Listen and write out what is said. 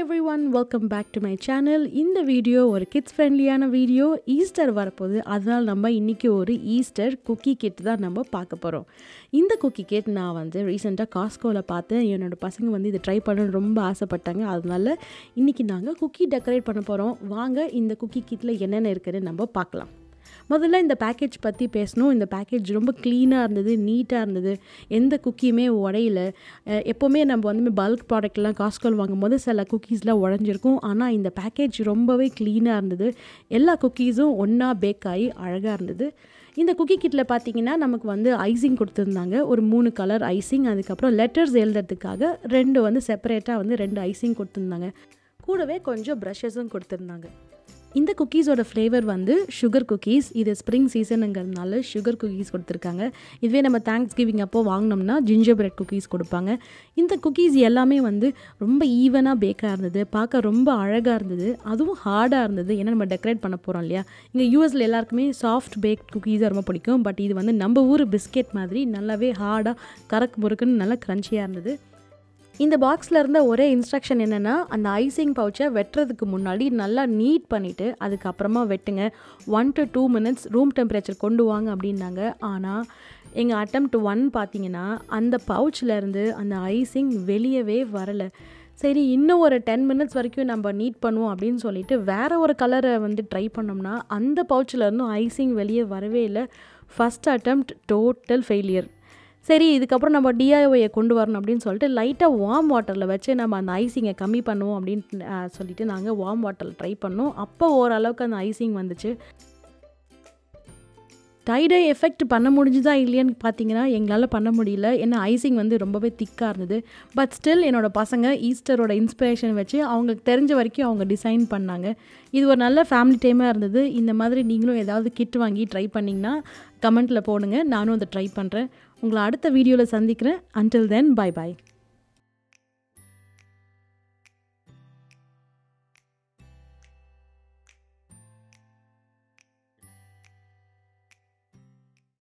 every everyone welcome back to my channel இந்த video ஒரு kids ஃப்ரெண்ட்லியான வீடியோ ஈஸ்டர் வரப்போகுது அதனால் நம்ம இன்றைக்கி ஒரு ஈஸ்டர் குக்கி கிட் தான் நம்ம பார்க்க போகிறோம் இந்த குக்கி கிட் நான் வந்து ரீசெண்டாக காஸ்கோவில் பார்த்தேன் என்னோடய பசங்க வந்து இதை ட்ரை பண்ணணும்னு ரொம்ப ஆசைப்பட்டாங்க அதனால இன்றைக்கி நாங்கள் குக்கி டெக்கரேட் பண்ண போகிறோம் வாங்க இந்த குக்கி கிட்டில் என்னென்ன இருக்குதுன்னு நம்ம பார்க்கலாம் முதல்ல இந்த பேக்கேஜ் பற்றி பேசணும் இந்த பேக்கேஜ் ரொம்ப க்ளீனாக இருந்தது நீட்டாக இருந்தது எந்த குக்கியுமே உடையில அஹ் எப்போவுமே நம்ம வந்து பல்க் ப்ராடக்ட்லாம் காஸ்கோல் வாங்கும்போது சில குக்கீஸ்லாம் உடஞ்சிருக்கும் ஆனால் இந்த பேக்கேஜ் ரொம்பவே க்ளீனாக இருந்தது எல்லா குக்கீஸும் ஒன்றா பேக் ஆகி அழகாக இருந்தது இந்த குக்கி கிட்டில் பார்த்தீங்கன்னா நமக்கு வந்து ஐசிங் கொடுத்துருந்தாங்க ஒரு மூணு கலர் ஐசிங் அதுக்கப்புறம் லெட்டர்ஸ் எழுதுறதுக்காக ரெண்டு வந்து செப்பரேட்டாக வந்து ரெண்டு ஐசிங் கொடுத்துருந்தாங்க கூடவே கொஞ்சம் ப்ரஷஸும் கொடுத்துருந்தாங்க இந்த குக்கீஸோட ஃப்ளேவர் வந்து சுகர் குக்கீஸ் இது ஸ்ப்ரிங் சீசனுங்கிறதுனால சுகர் குக்கீஸ் கொடுத்துருக்காங்க இதுவே நம்ம தேங்க்ஸ் கிவிங் அப்போ வாங்கினோம்னா ஜிஞ்சர் பிரெட் குக்கீஸ் கொடுப்பாங்க இந்த குக்கீஸ் எல்லாமே வந்து ரொம்ப ஈவனாக பேக்காக இருந்தது பார்க்க ரொம்ப அழகாக இருந்தது அதுவும் ஹார்டாக இருந்தது ஏன்னா நம்ம டெக்கரேட் பண்ண போகிறோம் இல்லையா இங்கே யூஎஸில் எல்லாருக்குமே சாஃப்ட் பேக் குக்கீஸாக ரொம்ப பிடிக்கும் பட் இது வந்து நம்ம ஊர் பிஸ்கெட் மாதிரி நல்லாவே ஹார்டாக கறக்கு முறுக்குன்னு நல்லா க்ரன்ச்சியாக இருந்தது இந்த பாக்ஸில் இருந்த ஒரே இன்ஸ்ட்ரக்ஷன் என்னென்னா அந்த ஐசிங் பவுச்சை வெட்டுறதுக்கு முன்னாடி நல்லா நீட் பண்ணிவிட்டு அதுக்கப்புறமா வெட்டுங்க one to two minutes room temperature கொண்டு வாங்க அப்படின்னாங்க ஆனால் எங்கள் அட்டம்ப்ட் ஒன் பார்த்தீங்கன்னா அந்த pouchல இருந்து அந்த ஐசிங் வெளியவே வரலை சரி இன்னும் ஒரு டென் மினிட்ஸ் வரைக்கும் நம்ம நீட் பண்ணுவோம் அப்படின்னு சொல்லிட்டு வேறு ஒரு கலரை வந்து ட்ரை பண்ணோம்னா அந்த pouchல இருந்தும் ஐசிங் வெளியே வரவே இல்லை ஃபஸ்ட் அட்டம்ப்ட் டோட்டல் ஃபெயிலியர் சரி இதுக்கப்புறம் நம்ம டிஐஒயை கொண்டு வரணும் அப்படின்னு சொல்லிட்டு லைட்டாக வார்ம் வாட்டரில் வச்சு நம்ம அந்த ஐசிங்கை கம்மி பண்ணுவோம் அப்படின்னு அஹ், சொல்லிட்டு நாங்கள் வார்ம் வாட்டரில் ட்ரை பண்ணோம் அப்போ ஓரளவுக்கு அந்த ஐசிங் வந்துச்சு டைடை எஃபெக்ட் பண்ண முடிஞ்சுதா இல்லையான்னு பார்த்தீங்கன்னா எங்களால் பண்ண முடியல ஏன்னா ஐசிங் வந்து ரொம்பவே திக்காக இருந்தது பட் ஸ்டில் என்னோட பசங்க ஈஸ்டரோட இன்ஸ்பிரேஷன் வச்சு அவங்களுக்கு தெரிஞ்ச வரைக்கும் அவங்க டிசைன் பண்ணாங்க இது ஒரு நல்ல ஃபேமிலி டைமாக இருந்தது இந்த மாதிரி நீங்களும் ஏதாவது கிட் வாங்கி ட்ரை பண்ணிங்கன்னா கமெண்ட்டில் போடுங்க நானும் அதை ட்ரை பண்ணுறேன் உங்களை அடுத்த வீடியோவில் சந்திக்கிறேன் அன்டில் தென் பை பாய்